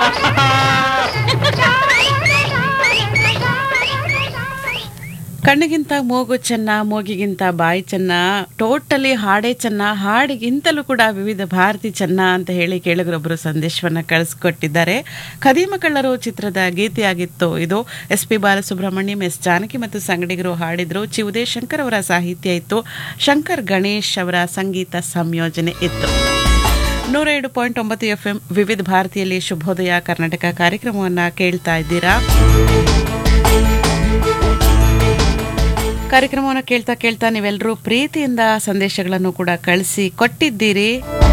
ಕಣ್ಣಿಗಿಂತ ಮೂಗು ಚೆನ್ನ ಮೂಗಿಗಿಂತ ಬಾಯಿ ಚೆನ್ನ ಟೋಟಲಿ ಹಾಡೇ ಚೆನ್ನ ಹಾಡಿಗಿಂತಲೂ ಕೂಡ ವಿವಿಧ ಭಾರತಿ ಚೆನ್ನ ಅಂತ ಹೇಳಿ ಕೇಳಿದ್ರೊಬ್ಬರು ಸಂದೇಶವನ್ನ ಕಳಿಸ್ಕೊಟ್ಟಿದ್ದಾರೆ ಖದೀಮ ಕಳ್ಳರು ಚಿತ್ರದ ಗೀತೆಯಾಗಿತ್ತು ಇದು S P Balasubrahmanyam S Janaki ಮತ್ತು ಸಂಗಡಿಗರು ಹಾಡಿದ್ರು ಚಿ ಉದಯ್ ಶಂಕರ್ ಅವರ ಸಾಹಿತ್ಯ ಇತ್ತು ಶಂಕರ್ ಗಣೇಶ್ ಅವರ ಸಂಗೀತ ಸಂಯೋಜನೆ ಇತ್ತು ನೂರ ಏಳು ಪಾಯಿಂಟ್ ಒಂಬತ್ತು ಎಫ್ ಎಂ ವಿವಿಧ ಭಾರತಿಯಲ್ಲಿ ಶುಭೋದಯ ಕರ್ನಾಟಕ ಕಾರ್ಯಕ್ರಮವನ್ನ ಕೇಳ್ತಾ ಇದ್ದೀರಾ ಕಾರ್ಯಕ್ರಮವನ್ನು ಕೇಳ್ತಾ ಕೇಳ್ತಾ ನೀವೆಲ್ಲರೂ ಪ್ರೀತಿಯಿಂದ ಸಂದೇಶಗಳನ್ನು ಕೂಡ ಕಳಿಸಿ ಕೊಟ್ಟಿದ್ದೀರಿ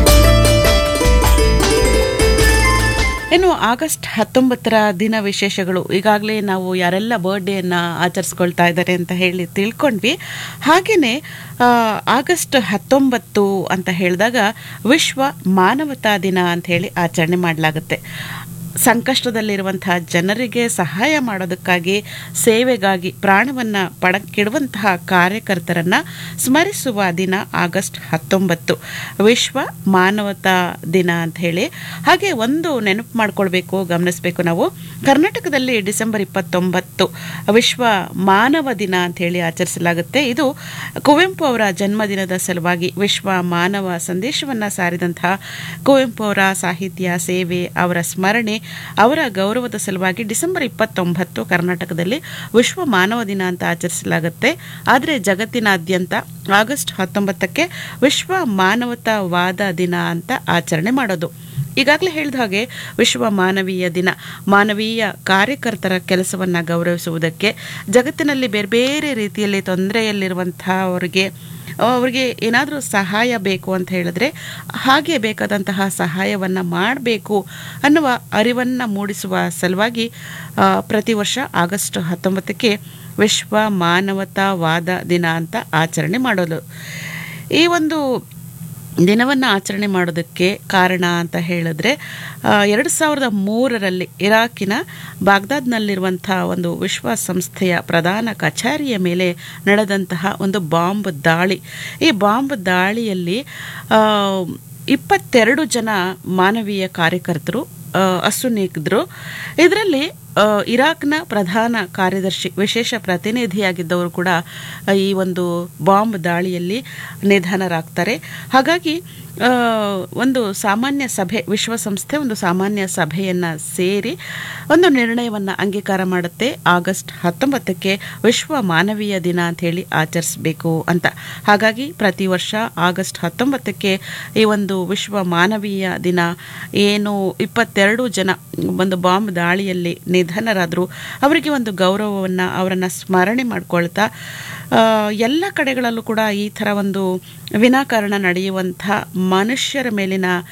ಇನ್ನು ಆಗಸ್ಟ್ ಹತ್ತೊಂಬತ್ತರ ದಿನ ವಿಶೇಷಗಳು ಈಗಾಗಲೇ ನಾವು ಯಾರೆಲ್ಲ ಬರ್ಡೇಯನ್ನು ಆಚರಿಸ್ಕೊಳ್ತಾ ಇದ್ದಾರೆ ಅಂತ ಹೇಳಿ ತಿಳ್ಕೊಂಡ್ವಿ ಹಾಗೆಯೇ ಆಗಸ್ಟ್ ಹತ್ತೊಂಬತ್ತು ಅಂತ ಹೇಳಿದಾಗ ವಿಶ್ವ ಮಾನವತಾ ದಿನ ಅಂತ ಹೇಳಿ ಆಚರಣೆ ಮಾಡಲಾಗುತ್ತೆ ಸಂಕಷ್ಟದಲ್ಲಿರುವಂತಹ ಜನರಿಗೆ ಸಹಾಯ ಮಾಡೋದಕ್ಕಾಗಿ ಸೇವೆಗಾಗಿ ಪ್ರಾಣವನ್ನು ಪಡಕ್ಕಿಡುವಂತಹ ಕಾರ್ಯಕರ್ತರನ್ನ ಸ್ಮರಿಸುವ ದಿನ ಆಗಸ್ಟ್ ಹತ್ತೊಂಬತ್ತು ವಿಶ್ವ ಮಾನವತಾ ದಿನ ಅಂತ ಹೇಳಿ ಹಾಗೆ ಒಂದು ನೆನಪು ಮಾಡ್ಕೊಳ್ಬೇಕು ಗಮನಿಸಬೇಕು ನಾವು ಕರ್ನಾಟಕದಲ್ಲಿ ಡಿಸೆಂಬರ್ ಇಪ್ಪತ್ತೊಂಬತ್ತು ವಿಶ್ವ ಮಾನವ ದಿನ ಅಂತ ಹೇಳಿ ಆಚರಿಸಲಾಗುತ್ತೆ ಇದು ಕುವೆಂಪು ಅವರ ಜನ್ಮದಿನದ ಸಲುವಾಗಿ ವಿಶ್ವ ಮಾನವ ಸಂದೇಶವನ್ನು ಸಾರಿದಂತಹ ಕುವೆಂಪು ಅವರ ಸಾಹಿತ್ಯ ಸೇವೆ ಅವರ ಸ್ಮರಣೆ ಅವರ ಗೌರವದ ಸಲುವಾಗಿ ಡಿಸೆಂಬರ್ ಇಪ್ಪತ್ತೊಂಬತ್ತು ಕರ್ನಾಟಕದಲ್ಲಿ ವಿಶ್ವ ಮಾನವ ದಿನ ಅಂತ ಆಚರಿಸಲಾಗುತ್ತೆ ಆದರೆ ಜಗತ್ತಿನಾದ್ಯಂತ ಆಗಸ್ಟ್ ಹತ್ತೊಂಬತ್ತಕ್ಕೆ ವಿಶ್ವ ಮಾನವತಾವಾದ ದಿನ ಅಂತ ಆಚರಣೆ ಮಾಡೋದು ಈಗಾಗಲೇ ಹೇಳಿದ ಹಾಗೆ ವಿಶ್ವ ಮಾನವೀಯ ದಿನ ಮಾನವೀಯ ಕಾರ್ಯಕರ್ತರ ಕೆಲಸವನ್ನು ಗೌರವಿಸುವುದಕ್ಕೆ ಜಗತ್ತಿನಲ್ಲಿ ಬೇರೆ ಬೇರೆ ರೀತಿಯಲ್ಲಿ ತೊಂದರೆಯಲ್ಲಿರುವಂಥವರಿಗೆ ಅವರಿಗೆ ಏನಾದರೂ ಸಹಾಯ ಬೇಕು ಅಂತ ಹೇಳಿದ್ರೆ ಹಾಗೆ ಬೇಕಾದಂತಹ ಸಹಾಯವನ್ನು ಮಾಡಬೇಕು ಅನ್ನುವ ಅರಿವನ್ನು ಮೂಡಿಸುವ ಸಲುವಾಗಿ ಪ್ರತಿ ವರ್ಷ ಆಗಸ್ಟ್ ಹತ್ತೊಂಬತ್ತಕ್ಕೆ ವಿಶ್ವ ಮಾನವತಾವಾದ ದಿನ ಅಂತ ಆಚರಣೆ ಮಾಡೋದು ಈ ಒಂದು ದಿನವನ್ನು ಆಚರಣೆ ಮಾಡೋದಕ್ಕೆ ಕಾರಣ ಅಂತ ಹೇಳಿದ್ರೆ ಎರಡು ಸಾವಿರದ ಮೂರರಲ್ಲಿ ಇರಾಕಿನ ಬಾಗ್ದಾದ್ನಲ್ಲಿರುವಂಥ ಒಂದು ವಿಶ್ವಸಂಸ್ಥೆಯ ಪ್ರಧಾನ ಕಚೇರಿಯ ಮೇಲೆ ನಡೆದಂತಹ ಒಂದು ಬಾಂಬ್ ದಾಳಿ ಈ ಬಾಂಬ್ ದಾಳಿಯಲ್ಲಿ ಇಪ್ಪತ್ತೆರಡು ಜನ ಮಾನವೀಯ ಕಾರ್ಯಕರ್ತರು ಅಸುನೀಗಿದ್ರು ಇದರಲ್ಲಿ ಇರಾಕ್ನ ಪ್ರಧಾನ ಕಾರ್ಯದರ್ಶಿ ವಿಶೇಷ ಪ್ರತಿನಿಧಿಯಾಗಿದ್ದವರು ಕೂಡ ಈ ಒಂದು ಬಾಂಬ್ ದಾಳಿಯಲ್ಲಿ ನಿಧನರಾಗ್ತಾರೆ ಹಾಗಾಗಿ ಒಂದು ಸಾಮಾನ್ಯ ಸಭೆ ವಿಶ್ವಸಂಸ್ಥೆ ಒಂದು ಸಾಮಾನ್ಯ ಸಭೆಯನ್ನು ಸೇರಿ ಒಂದು ನಿರ್ಣಯವನ್ನು ಅಂಗೀಕಾರ ಮಾಡುತ್ತೆ ಆಗಸ್ಟ್ ಹತ್ತೊಂಬತ್ತಕ್ಕೆ ವಿಶ್ವ ಮಾನವೀಯ ದಿನ ಅಂತ ಹೇಳಿ ಆಚರಿಸಬೇಕು ಅಂತ ಹಾಗಾಗಿ ಪ್ರತಿ ವರ್ಷ ಆಗಸ್ಟ್ ಹತ್ತೊಂಬತ್ತಕ್ಕೆ ಈ ಒಂದು ವಿಶ್ವ ಮಾನವೀಯ ದಿನ ಏನು ಇಪ್ಪತ್ತೆರಡು ಜನ ಒಂದು ಬಾಂಬ್ ದಾಳಿಯಲ್ಲಿ ನಿಧನರಾದರು ಅವರಿಗೆ ಒಂದು ಗೌರವವನ್ನು ಅವರನ್ನು ಸ್ಮರಣೆ ಮಾಡ್ಕೊಳ್ತಾ ಎಲ್ಲ ಕಡೆಗಳಲ್ಲೂ ಕೂಡ ಈ ಥರ ಒಂದು ವಿನಾಕಾರಣ ನಡೆಯುವಂಥ ಮನುಷ್ಯರ ಮೇಲಿನ